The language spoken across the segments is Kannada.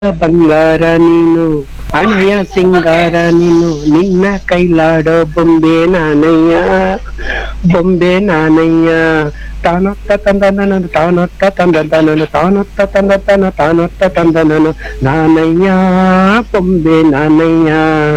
ಬಂಗಾರ ನೀನು ಅಣೆಯ ಸಿಂಗಾರ ನೀನು ನಿನ್ನ ಕೈಲಾಡೋ ಬೊಂಬೆ ನಾನಯ್ಯ ಬೊಂಬೆ ನಾನಯ್ಯ ತಾನೊತ್ತ ತಂದ ನನ್ನ ತಾನೊತ್ತ ತಂದ ತನನು ತಾನೊತ್ತ ತಂದ ತನ ತಾನೊತ್ತ ತಂದ ನಾನು ನಾನಯ್ಯ ಬೊಂಬೆ ನಾನಯ್ಯ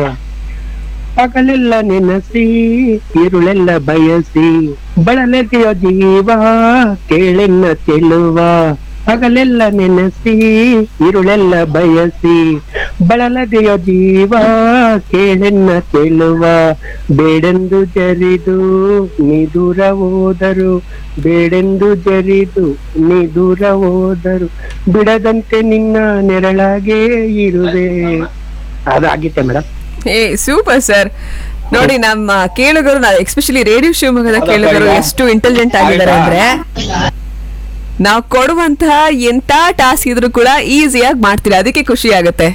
ಪಗಲೆಲ್ಲ ನೆನಸಿ ഇരുಳೆಲ್ಲ ಬಯಸಿ ಬಳಲದೆಯೋ ಜೀವ ಕೇಳೆನ್ನ ಚೆಲುವ ಪಗಲೆಲ್ಲ ನೆನಸಿ ഇരുಳೆಲ್ಲ ಬಯಸಿ ಬಳಲದೆಯೋ ಜೀವ ಕೇಳೆನ್ನ ಚೆಲುವ ಬೇಡೆಂದು ಜರಿದು ನೀ ದೂರ ಹೋದರು ಬೇಡೆಂದು ಜರಿದು ನೀ ದೂರ ಹೋದರು ಬಿಡದಂತೆ ನಿನ್ನ ನೆರಳಾಗೇ ಇರುವೆ ಅದಾಗಿತ್ತೆ ಮೇಡಮ್ ಏ ಸೂಪರ್ ಸರ್ ನೋಡಿ ನಮ್ಮ ಕೇಳುಗರು ಎಸ್ಪೆಷಲಿ ರೇಡಿಯೋ ಶಿವಮೊಗ್ಗದ ಕೇಳುಗರು ಎಷ್ಟು ಇಂಟೆಲಿಜೆಂಟ್ ಆಗಿದ್ದಾರೆ ಅಂದ್ರೆ ನಾವು ಕೊಡುವಂತಹ ಎಂತ ಟಾಸ್ಕ್ ಇದ್ರು ಕೂಡ ಈಸಿಯಾಗಿ ಮಾಡ್ತೀರಾ ಅದಕ್ಕೆ ಖುಷಿ ಆಗುತ್ತೆ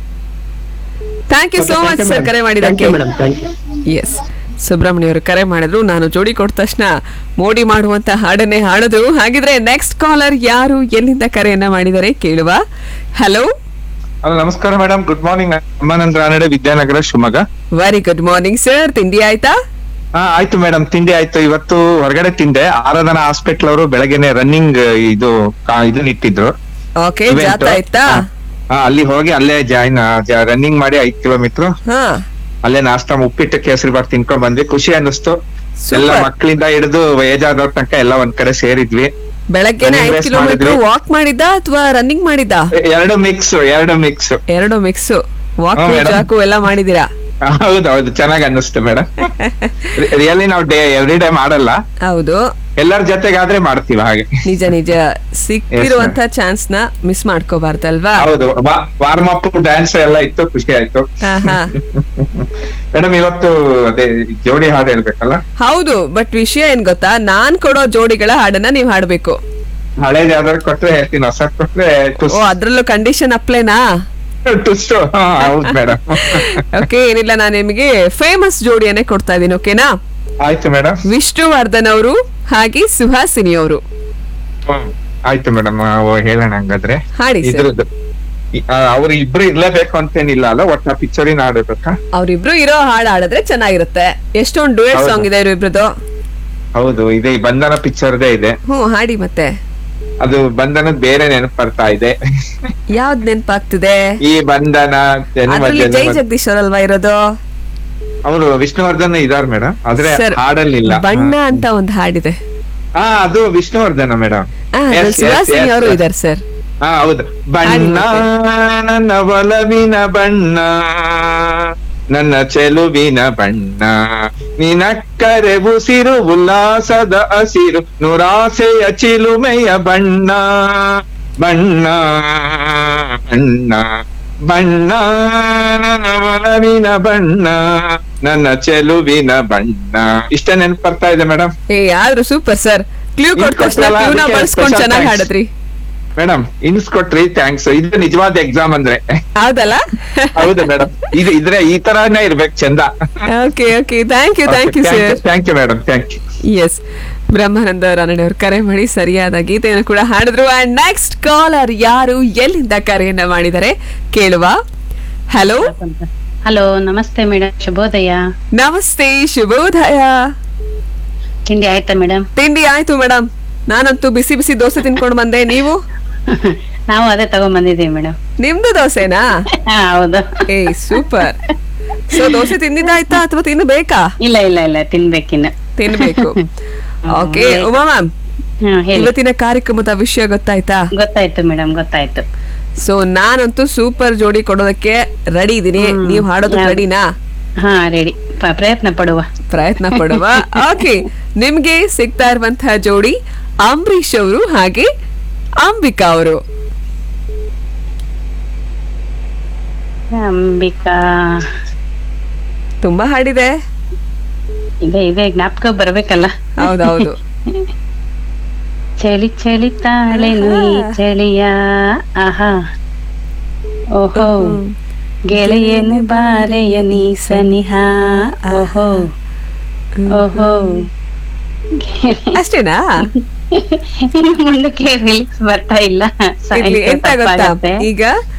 thank you so much sir ಕರೆ ಮಾಡಿದ್ದಕ್ಕೆ madam thank you S Subrahmanya ಅವರು ಕರೆ ಮಾಡಿದ್ರು ನಾನು ಜೋಡಿ ಕೊಟ್ಟ ತಕ್ಷಣ ಮೋಡಿ ಮಾಡುವಂತ ಹಾಡನ್ನೇ ಹಾಡಿದ್ರು ಹಾಗಿದ್ರೆ ನೆಕ್ಸ್ಟ್ ಕಾಲರ್ ಯಾರು ಎಲ್ಲಿಂದ ಕರೆಯನ್ನ ಮಾಡಿದ್ದಾರೆ ಕೇಳುವ ಹಲೋ ಹಲೋ ನಮಸ್ಕಾರ madam good morning Ammananda Ranade Vidyanagar Shivamogga very good morning sir ತಿಂಡಿ ಆಯ್ತಾ ಹಾ ಆಯ್ತು ಮೇಡಮ್ ತಿಂಡಿ ಆಯ್ತು ಇವತ್ತು ಹೊರಗಡೆ ತಿಂದೆ ಆರಾಧನಾ ಹಾಸ್ಪಿಟಲ್ ಅವರು ಬೆಳಗ್ಗೆನೆ ರನ್ನಿಂಗ್ ಇದು ಕಾ- ಇದನ್ನ ಇಟ್ಟಿದ್ರು ಓಕೆ event. ಜಾತ ಆಯ್ತಾ ಹಾ. ಹಾ, ಅಲ್ಲಿ ಹೋಗಿ ಅಲ್ಲೇ ಜಾಯಿನ್ ರನ್ನಿಂಗ್ ಮಾಡಿ ಐದ್ ಕಿಲೋಮೀಟರ್ ಹಾ ಅಲ್ಲೇ ನಾಷ್ಟ ಉಪ್ಪಿಟ್ಟು ಕೇಸರಿ ಬಾತ್ ತಿನ್ಕೊಂಡ್ ಬಂದ್ವಿ ಖುಷಿ ಅನ್ನಿಸ್ತು ಎಲ್ಲ Super. ಮಕ್ಕಳಿಂದ ಹಿಡಿದು ಏಜ್ ಆದವ್ರ ತನಕ ಎಲ್ಲ ಒಂದ್ ಕಡೆ ಸೇರಿದ್ವಿ ಬೆಳಗ್ಗೆನೆ Running ಐದು race ಕಿಲೋಮೀಟರ್ ಮಾಡಿದ್ವಿ. ವಾಕ್ ಮಾಡಿದ್ದ ಅಥವಾ ರನ್ನಿಂಗ್ ಮಾಡಿದ್ದ ಎ- ಎರಡು ಮಿಕ್ಸ್ ಎರಡು ಮಿಕ್ಸ್ ಎರಡು ಮಿಕ್ಸ್ ವಾಕ್ ಹಾ, madam. ಜಾಕು ಎಲ್ಲ ಮಾಡಿದೀರಾ ಹೌದು ಹೌದು ಚೆನ್ನಾಗಿ ಅನ್ನಿಸ್ತು ಮೇಡಮ್ ರಿಯಲಿ ನಾವು ಡೇ ಎವ್ರಿ ಡೇ ಮಾಡಲ್ಲ ಹೌದು ಎಲ್ಲರ ಜೊತೆಗಾದ್ರೆ ಮಾಡ್ತೀವಿ ಹಾಗೆ ನಿಜ ನಿಜ ಸಿಕ್ಕಿರುವಂತ ಚಾನ್ಸ್ ನ ಮಿಸ್ ಮಾಡ್ಕೋಬಾರ್ದಲ್ವಾ ಹೌದು ವಾರ್ಮ್ ಅಪ್ ಡ್ಯಾನ್ಸ್ ಎಲ್ಲ ಇತ್ತು ಖುಷಿ ಆಯ್ತು ಹಾ ಹಾ ಮೇಡಮ್ ಇವತ್ತು ಅದೇ ಜೋಡಿ ಹಾಡು ಹೇಳ್ಬೇಕಲ್ಲ ಹೌದು ಬಟ್ ವಿಷಯ ಏನ್ ಗೊತ್ತಾ ನಾನ್ ಕೊಡೋ ಜೋಡಿಗಳ ಹಾಡನ್ನ ನೀವ್ ಹಾಡ್ಬೇಕು ಹಳೇದ್ ಯಾವ್ದಾದ್ರು ಕೊಟ್ರೆ ಹೇಳ್ತೀನಿ ಹೊಸ ಕೊಟ್ರೆ ಟುಸ್ ಓ ಅದ್ರಲ್ಲೂ ಕಂಡೀಷನ್ ಅಪ್ಲೈನಾ ಟುಸ್ಟು ಹಾ, ಹೌದು ಮೇಡಮ್ ಓಕೆ ಏನಿಲ್ಲ ನಾನು ನಿಮಗೆ ಫೇಮಸ್ ಜೋಡಿಯನ್ನೇ ಕೊಡ್ತಾ ಇದೀನಿ ಓಕೆನಾ ಆಯ್ತು ಮೇಡಮ್ ವಿಷ್ಣುವರ್ಧನ್ ಅವರು ಹಾಗೆ ಸುಹಾಸಿನಿ ಅವರು ಆಯ್ತು ಮೇಡಮ್ ಹೇಳೋಣ ಹಂಗಾದ್ರೆ ಹಾಡಿ ಸರ್ ಇದ್ರದ್ದು ಈ- ಆ, ಅವ್ರು ಇಬ್ರು ಇರ್ಲೇಬೇಕು ಅಂತೇನಿಲ್ಲ ಅಲ್ಲ ಒಟ್ಟ ಪಿಕ್ಚರಿನ ಆಡಬೇಕಾ ಅವ್ರಿಬ್ರು ಇರೋ ಹಾಡು ಹಾಡಿದ್ರೆ ಚೆನ್ನಾಗಿರುತ್ತೆ ಎಷ್ಟೊಂದು ಡುಯೆಟ್ ಹೌದು. ಸಾಂಗ್ ಇದೆ ಇವ್ರಿಬ್ರದ್ದು ಹೌದು ಇದೆ ಈ ಬಂಧನ ಪಿಕ್ಚರ್ದೇ ಇದೆ ಹ್ಞೂ ಹಾಡಿ ಮತ್ತೆ ಅದು ಬಂಧನದ ಬೇರೆ ನೆನಪು ಬರ್ತಾ ಇದೆ ಯಾವ್ದ್ ನೆನ್ಪಾಗ್ತಿದೆ ಈ ಬಂಧನ ಜನ್ಮ ಅದ್ರಲ್ಲಿ ಜೈ ಜನ್ಮ ಜಗದೀಶ್ ಅವರಲ್ವಾ ಇರೋದು ಅವರು ವಿಷ್ಣುವರ್ಧನ್ ಇದಾರ್ ಮೇಡಮ್ ಆದ್ರೆ ಸರ್ ಹಾಡಲ್ಲಿಲ್ಲ ಬಣ್ಣ ಅಂತ ಒಂದು ಹಾಡಿದೆ ಹಾ ಅದು ವಿಷ್ಣುವರ್ಧನ ಮೇಡಮ್ ಆ, ಅದ್ರಲ್ಲಿ ಸುಹಾಸಿನಿ ಅವರು ಇದಾರೆ ಸರ್ ಹಾ ಹೌದು ಬಣ್ಣ ನನ್ನ ಒಲವಿನ ಬಣ್ಣ ನನ್ನ ಚೆಲುವಿನ ಬಣ್ಣ ನಿನಕ್ಕರೆ ಉಸಿರು ಉಲ್ಲಾಸದ ಹಸಿರು ನೂರಾಸೆಯ ಚಿಲುಮೆಯ ಬಣ್ಣ ಬಣ್ಣ ಬಣ್ಣ ಬಣ್ಣ ನನ್ನ ಒಲವಿನ ಬಣ್ಣ ನನ್ನ ಚೆಲುವಿನ ಬಣ್ಣ ಇಷ್ಟ ನೆನಪು ಬರ್ತಾ ಇದೆ ಮೇಡಮ್ ಏ ಆದ್ರೂ ಸೂಪರ್ ಸರ್ ಕ್ಲೂ ನೀವ್ ಕೊಟ್ಟ ತಕ್ಷಣ ಕೊಟ್ರಲ್ಲ, ಕ್ಲೂನ ಅದಕ್ಕೆ ಬಳಸ್ಕೊಂಡ್ special ಚೆನ್ನಾಗಿ thanks. ಹಾಡದ್ರಿ ಮೇಡಮ್ ಇನ್ಸ್ ಕೊಟ್ರಿ ಥ್ಯಾಂಕ್ಸ್ ಇದು ನಿಜವಾದ ಎಕ್ಸಾಮ್ ಅಂದ್ರೆ ಹೌದಲ್ಲ ಹೌದು ಮೇಡಮ್ ಇದು ಇದ್ರೆ ಈ ತರಾನೇ ಇರ್ಬೇಕು ಚಂದ okay okay thank you thank you sir thank you madam thank you S Brahmananda Ranade ಅವ್ರು ಕರೆ ಮಾಡಿ ಸರಿಯಾದ ಗೀತೆಯನ್ನು ಕೂಡ ಹಾಡಿದ್ರು ಅಂಡ್ ನೆಕ್ಸ್ಟ್ ಕಾಲರ್ ಯಾರು ಎಲ್ಲಿಂದ ಕರೆಯನ್ನ ಮಾಡಿದ್ದಾರೆ ಕೇಳುವ ಹಲೋ ಹಲೋ ನಮಸ್ತೆ ಮೇಡಮ್ ಶುಭೋದಯ ನಮಸ್ತೆ ಶುಭೋದಯ ತಿಂಡಿ ಆಯ್ತಾ ಮೇಡಮ್ ತಿಂಡಿ ಆಯ್ತು ಮೇಡಮ್ ನಾನಂತೂ ಬಿಸಿ ಬಿಸಿ ದೋಸೆ ತಿನ್ಕೊಂಡು ಬಂದೆ ನೀವು ನಾವು ಅದೇ ತಗೊಂಡ್ ಬಂದಿದ್ದೀವಿ ಮೇಡಮ್ ನಿಮ್ದು ದೋಸೆನಾ ಹಾ ಹೌದು ಏ ಸೂಪರ್ ಸೊ ದೋಸೆ ತಿಂದಿದ್ದಾಯ್ತಾ ಅಥವಾ ತಿನ್ಬೇಕಾ ಇಲ್ಲ ಇಲ್ಲ ಇಲ್ಲ ತಿನ್ಬೇಕಿನ್ನ ತಿನ್ಬೇಕು ಓಕೆ ಉಮಾ ಮ್ಯಾಮ್ ಹಾ ಹೇಳಿ ಇವತ್ತಿನ ಕಾರ್ಯಕ್ರಮದ ವಿಷಯ ಗೊತ್ತಾಯ್ತಾ ಗೊತ್ತಾಯ್ತು ಮೇಡಮ್ ಗೊತ್ತಾಯ್ತು ಸೊ ನಾನಂತೂ ಸೂಪರ್ ಜೋಡಿ ಕೊಡೋದಕ್ಕೆ ರೆಡಿ ಇದೀನಿ ನೀವು ಹಾಡೋದಕ್ಕೆ ಹ್ಮ್. ರೆಡಿನಾ ಹಾ ರೆಡಿ ಪ್ರಯತ್ನ ಪಡುವ ಪ್ರಯತ್ನ ಪಡುವ ಓಕೆ ನಿಮ್ಗೆ ಸಿಗ್ತಾ ಇರುವಂತಹ ಜೋಡಿ ಅಂಬರೀಶ್ ಅವರು ಹಾಗೆ ಅಂಬಿಕಾ ಅವರು ಅಂಬಿಕಾ ತುಂಬಾ ಹಾಡಿದೆ ಇದೆ ಇದೆ ಜ್ಞಾಪಕ ಬರ್ಬೇಕಲ್ಲ ಹೌದೌದು ಚಳಿ ಚಳಿ ತಾಳೆನು ಈ ಚಳಿಯ ಆಹಾ ಓಹೋ ಗೆಳೆಯನು ಬಾರೆಯ ನೀ ಸನಿಹ ಓಹೋ ಓಹೋ ಅಷ್ಟೇನಾ ಇನ್ನು ಮುಂದಕ್ಕೆ ರಿಲೀಸ್ ಬರ್ತಾ ಇಲ್ಲ ಇರ್ಲಿ ಸಾಹಿತ್ಯ ಎಂತ ಗೊತ್ತಾ ತಪ್ಪಾಗತ್ತೆ. ಈಗ